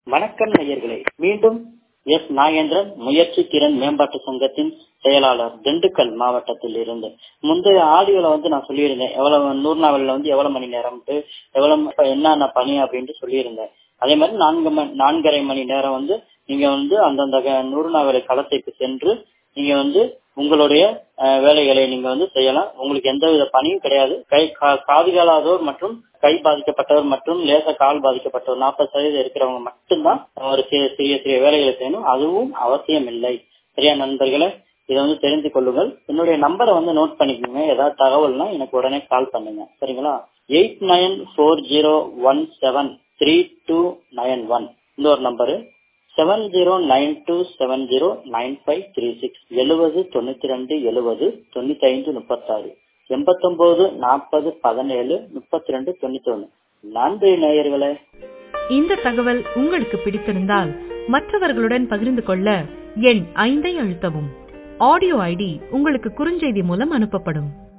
வணக்கம் நேயர்களே மீண்டும் எஸ் நாகேந்திரன் முயற்சி திறன் மேம்பாட்டு சங்கத்தின் செயலாளர் திண்டுக்கல் மாவட்டத்தில் இருந்து முந்தைய ஆடியோல வந்து நான் சொல்லியிருந்தேன் எவ்வளவு நூறு நாவல்ல வந்து எவ்வளவு மணி நேரம்ட்டு எவ்வளவு என்னென்ன பணி அப்படின்ட்டு சொல்லியிருந்தேன் அதே மாதிரி நான்கு மணி நான்கரை மணி நேரம் வந்து நீங்க வந்து அந்தந்த நூறு நாவலை களத்திற்கு சென்று நீங்க வந்து உங்களுடைய வேலைகளை நீங்க வந்து செய்யலாம் உங்களுக்கு எந்த வித பணியும் கிடையாது கை காதுகளாதோர் மற்றும் கை பாதிக்கப்பட்டவர் மற்றும் லேச கால் பாதிக்கப்பட்டவர் நாற்பது சதவீதம் இருக்கிறவங்க மட்டும்தான் ஒரு சிறிய சிறிய வேலைகளை செய்யணும் அதுவும் அவசியம் இல்லை சரியா நண்பர்களே இதை வந்து தெரிந்து கொள்ளுங்கள் என்னுடைய நம்பரை வந்து நோட் பண்ணிக்கோங்க ஏதாவது தகவல்னா எனக்கு உடனே கால் பண்ணுங்க சரிங்களா eight nine four zero one seven three two nine one இன்னொரு number seven zero nine two seven zero nine five three six எழுபது தொண்ணூத்தி ரெண்டு எழுபது தொண்ணூத்தி ஐந்து முப்பத்தாறு எண்பத்தொன்பது நாற்பது பதினேழு முப்பத்தி ரெண்டு தொண்ணூத்தி ஒண்ணு நன்றி நேயர்களே இந்த தகவல் உங்களுக்கு பிடித்திருந்தால் மற்றவர்களுடன் பகிர்ந்து கொள்ள எண் ஐந்தை அழுத்தவும் ஆடியோ ஐடி உங்களுக்கு குறுஞ்செய்தி மூலம் அனுப்பப்படும்